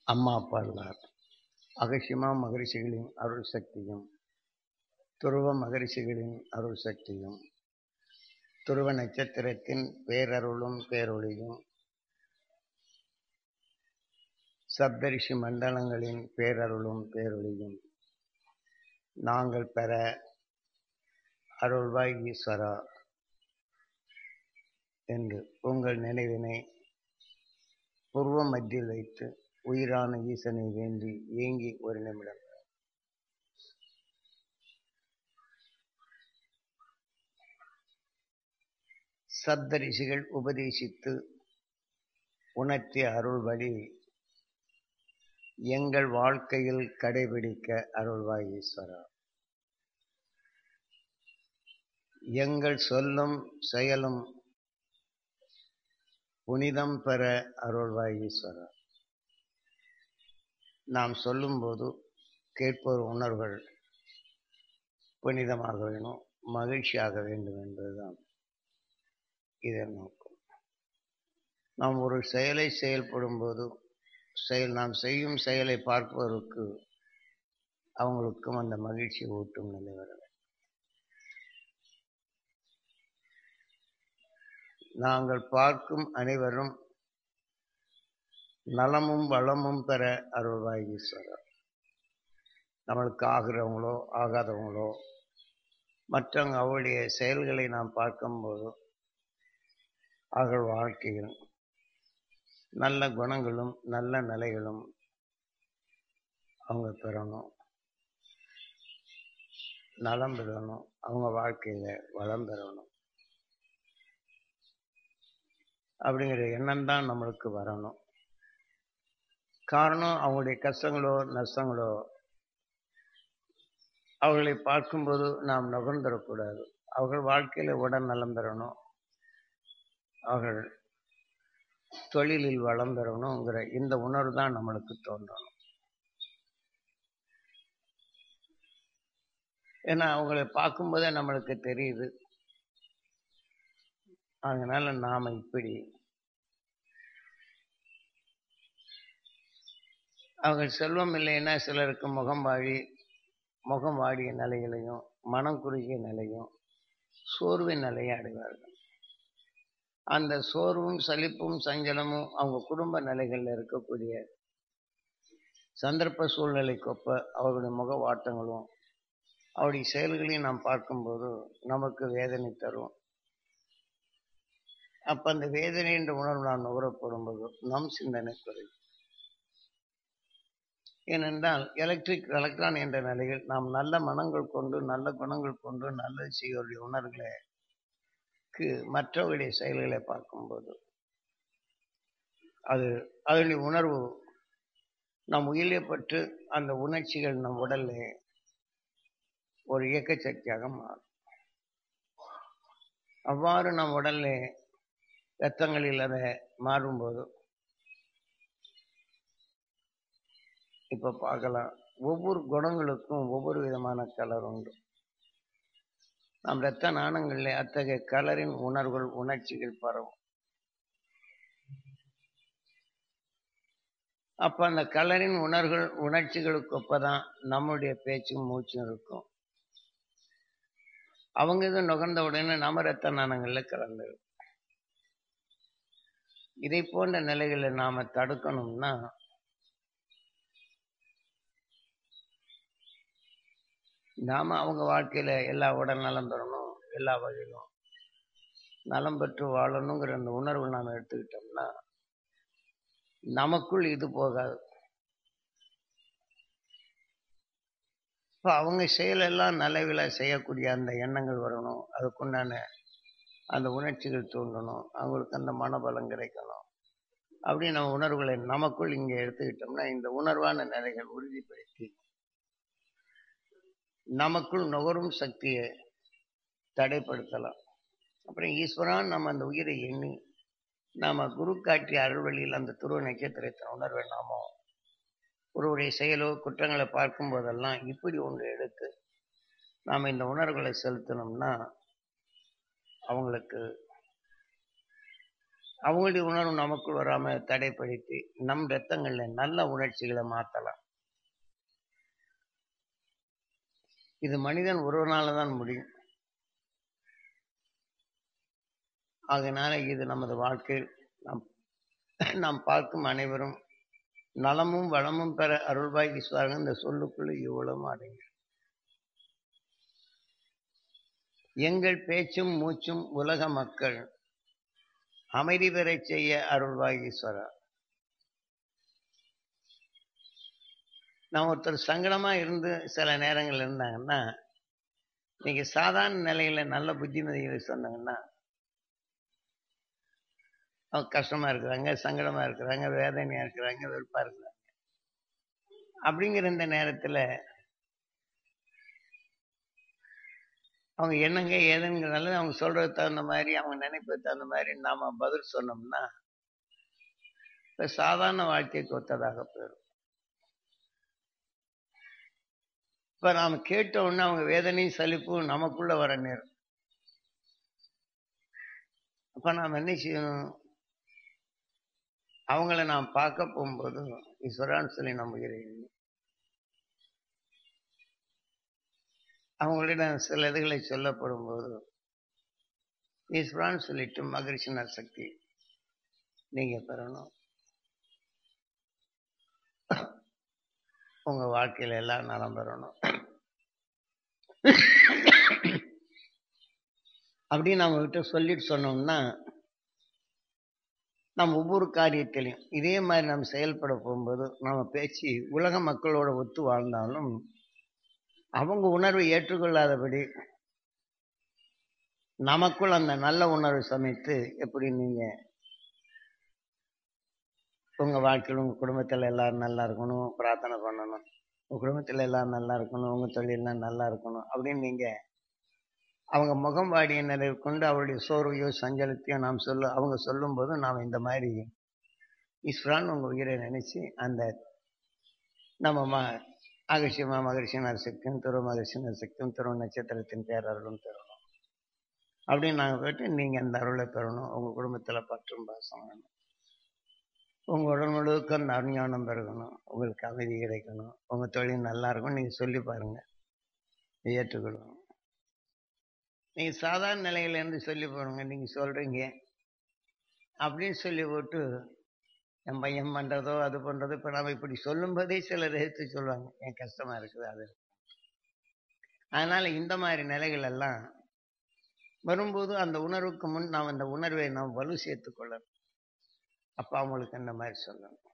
அம்மா அப்பாள்னார் அகசியமா மகரிஷிகளின் அருள் சக்தியும் துருவ மகரிஷிகளின் அருள் சக்தியும் துருவ நட்சத்திரத்தின் பேரருளும் பேரொளியும் சப்தரிஷி மண்டலங்களின் பேரருளும் பேரொளியும் நாங்கள் பெற அருள்வாய் ஈஸ்வரா என்று உங்கள் நினைவினை பூர்வ மத்தியில் வைத்து உயிரான ஈசனை வேண்டி ஏங்கி ஒரு நிமிடம் சப்த ரிஷிகள் உபதேசித்து உணர்த்திய அருள் வழி எங்கள் வாழ்க்கையில் கடைபிடிக்க அருள்வாய் ஈஸ்வரா எங்கள் சொல்லும் செயலும் புனிதம் பெற அருள்வாய் ஈஸ்வரா நாம் சொல்லும்போது கேட்போர் உணர்வுகள் புனிதமாக வேணும் மகிழ்ச்சியாக வேண்டும் என்பதுதான் இதன் நோக்கம் நாம் ஒரு செயலை செயல்படும் போது செயல் நாம் செய்யும் செயலை பார்ப்பவருக்கு அவங்களுக்கும் அந்த மகிழ்ச்சி ஊட்டும் நிலை வர வேண்டும். நாங்கள் பார்க்கும் அனைவரும் நலமும் வளமும் பெற அருள்வாய் ஈஸ்வரர் நம்மளுக்கு ஆகிறவங்களோ ஆகாதவங்களோ மற்றவங்க அவருடைய செயல்களை நாம் பார்க்கும்போது அவர்கள் வாழ்க்கையில் நல்ல குணங்களும் நல்ல நிலைகளும் அவங்க பெறணும் நலம் பெறணும் அவங்க வாழ்க்கையில வளம் பெறணும் அப்படிங்கிற எண்ணம் தான் நம்மளுக்கு வரணும் காரணம் அவங்களுடைய கஷ்டங்களோ நஷ்டங்களோ அவர்களை பார்க்கும்போது நாம் நுகர்ந்துடக்கூடாது அவர்கள் வாழ்க்கையில உடல் நலம் பெறணும் அவர்கள் தொழிலில் வளம் பெறணுங்கிற இந்த உணர்வு தான் நம்மளுக்கு தோன்றணும் ஏன்னா அவங்களை பார்க்கும்போதே நம்மளுக்கு தெரியுது அதனால நாம இப்படி அவங்க செல்வம் இல்லைன்னா சிலருக்கு முகம் வாடி முகம் வாடிய நிலைகளையும் மனம் குறுகிய நிலையும் சோர்வின் நிலையை அடைவார்கள் அந்த சோர்வும் சலிப்பும் சஞ்சலமும் அவங்க குடும்ப நிலைகளில் இருக்கக்கூடிய சந்தர்ப்ப சூழ்நிலைக்கொப்ப அவர்களுடைய முக வாட்டங்களும் அவருடைய செயல்களையும் நாம் பார்க்கும்போது நமக்கு வேதனை தரும் அப்ப அந்த வேதனை என்ற உணர்வு நாம் நுகரப்படும் போது நம் சிந்தனை குறையும் ஏனென்றால் எலக்ட்ரிக் எலக்ட்ரான் என்ற நிலையில் நாம் நல்ல மனங்கள் கொண்டு நல்ல குணங்கள் கொண்டு நல்லது செய்யக்கூடிய உணர்வுகளுக்கு மற்றவர்களுடைய செயல்களை பார்க்கும்போது அது அதனுடைய உணர்வு நம் உயிரியப்பட்டு அந்த உணர்ச்சிகள் நம் உடல்ல ஒரு இயக்க சக்தியாக மாறும் அவ்வாறு நம் உடல்ல ரத்தங்களில் அதை மாறும்போது இப்ப பார்க்கலாம் ஒவ்வொரு குணங்களுக்கும் ஒவ்வொரு விதமான கலர் உண்டு நம் இரத்த நாணங்களில் அத்தகைய கலரின் உணர்வுகள் உணர்ச்சிகள் பரவும் அப்ப அந்த கலரின் உணர்வுகள் உணர்ச்சிகளுக்கு ஒப்பதான் நம்முடைய பேச்சும் மூச்சும் இருக்கும் அவங்க இது நுகர்ந்த உடனே நம்ம ரத்த நாணங்கள்ல கலந்துடும் இதை போன்ற நிலைகளை நாம தடுக்கணும்னா நாம அவங்க வாழ்க்கையில எல்லா உடல் நலம் பெறணும் எல்லா வகையிலும் நலம் பெற்று வாழணுங்கிற அந்த உணர்வு நாம் எடுத்துக்கிட்டோம்னா நமக்குள் இது போகாது இப்போ அவங்க செயலெல்லாம் நல்லவில செய்யக்கூடிய அந்த எண்ணங்கள் வரணும் அதுக்குண்டான அந்த உணர்ச்சிகள் தூண்டணும் அவங்களுக்கு அந்த மனபலம் கிடைக்கணும் அப்படி நம்ம உணர்வுகளை நமக்குள் இங்கே எடுத்துக்கிட்டோம்னா இந்த உணர்வான நிலைகள் உறுதிப்படுத்தி நமக்குள் நுகரும் சக்தியை தடைப்படுத்தலாம் அப்புறம் ஈஸ்வரான் நம்ம அந்த உயிரை எண்ணி நாம குரு காட்டிய அருள்வழியில் அந்த துருவ நட்சத்திரத்தின் உணர்வை நாமோ ஒருவருடைய செயலோ குற்றங்களை பார்க்கும் போதெல்லாம் இப்படி ஒன்று எடுத்து நாம் இந்த உணர்வுகளை செலுத்தினோம்னா அவங்களுக்கு அவங்களுடைய உணர்வு நமக்குள் வராம தடைப்படுத்தி நம் ரத்தங்கள்ல நல்ல உணர்ச்சிகளை மாத்தலாம் இது மனிதன் ஒருவனால தான் முடியும் அதனால இது நமது வாழ்க்கையில் நாம் நாம் பார்க்கும் அனைவரும் நலமும் வளமும் பெற அருள்வாய் ஈஸ்வரன் இந்த சொல்லுக்குள்ள இவ்வளவும் அடங்கி எங்கள் பேச்சும் மூச்சும் உலக மக்கள் அமைதி பெறச் செய்ய அருள்வாய் ஈஸ்வரா நான் ஒருத்தர் சங்கடமா இருந்து சில நேரங்கள் இருந்தாங்கன்னா நீங்க சாதாரண நிலையில நல்ல புத்திமதிகளை சொன்னாங்கன்னா அவங்க கஷ்டமா இருக்கிறாங்க சங்கடமா இருக்கிறாங்க வேதனையா இருக்கிறாங்க வெறுப்பா இருக்கிறாங்க அப்படிங்கிற இந்த நேரத்துல அவங்க என்னங்க ஏதுங்கிறனால அவங்க சொல்றது தகுந்த மாதிரி அவங்க நினைப்பது தகுந்த மாதிரி நாம பதில் சொன்னோம்னா இப்ப சாதாரண வாழ்க்கைக்கு ஒத்ததாக போயிடும் இப்ப நாம கேட்ட உடனே அவங்க வேதனையும் சலிப்பும் நமக்குள்ள வர நேரம் அப்ப நாம் என்ன செய்யணும் அவங்கள நாம் பார்க்க போகும்போது ஈஸ்வரான்னு சொல்லி நம்புகிறேன் அவங்களிடம் சில இதுகளை சொல்லப்படும் போது ஈஸ்வரான்னு சொல்லிட்டு மகிழ்ச்சின சக்தி நீங்க பெறணும் உங்க வாழ்க்கையில எல்லாம் நலம் பெறணும் அப்படின்னு அவங்க கிட்ட சொல்லிட்டு சொன்னோம்னா நம்ம ஒவ்வொரு காரியத்திலையும் இதே மாதிரி நம்ம செயல்பட போகும்போது நம்ம பேச்சு உலக மக்களோட ஒத்து வாழ்ந்தாலும் அவங்க உணர்வை ஏற்றுக்கொள்ளாதபடி நமக்குள் அந்த நல்ல உணர்வை சமைத்து எப்படி நீங்க உங்க வாழ்க்கையில் உங்க குடும்பத்துல எல்லாரும் நல்லா இருக்கணும் பிரார்த்தனை பண்ணணும் உங்க குடும்பத்துல எல்லாரும் நல்லா இருக்கணும் உங்க தொழிலாம் நல்லா இருக்கணும் அப்படின்னு நீங்க அவங்க முகம் வாடிய நிலையில் கொண்டு அவருடைய சோர்வையோ சஞ்சலத்தையோ நாம் சொல்ல அவங்க சொல்லும்போது நாம் இந்த மாதிரி ஈஸ்வரான் உங்க உயிரை நினைச்சு அந்த நம்ம ம அகசியமா மகிழ்ச்சியினர் சக்தியும் துருவ மகிழ்ச்சியினர் சக்தியும் துருவ நட்சத்திரத்தின் பேரருளும் பெறணும் அப்படின்னு நாங்கள் கேட்டு நீங்க அந்த அருளை பெறணும் உங்க குடும்பத்துல பற்றும் பாசம் வேணும் உங்க உடல் முழுக்க அந்த அருஞானம் பெருகணும் உங்களுக்கு அமைதி கிடைக்கணும் உங்க தொழில் நல்லா இருக்கும் நீங்க சொல்லி பாருங்க ஏற்றுக்கொள்ளணும் நீங்க சாதாரண நிலையில இருந்து சொல்லி போடுங்க நீங்க சொல்றீங்க அப்படின்னு சொல்லி போட்டு என் பையன் பண்றதோ அது பண்றதோ இப்ப நாம இப்படி சொல்லும்போதே சிலர் எடுத்து சொல்லுவாங்க என் கஷ்டமா இருக்குது அது அதனால இந்த மாதிரி நிலைகள் எல்லாம் வரும்போது அந்த உணர்வுக்கு முன் நாம் அந்த உணர்வை நாம் வலு சேர்த்து கொள்ளணும் அப்ப அவங்களுக்கு அந்த மாதிரி சொல்லணும்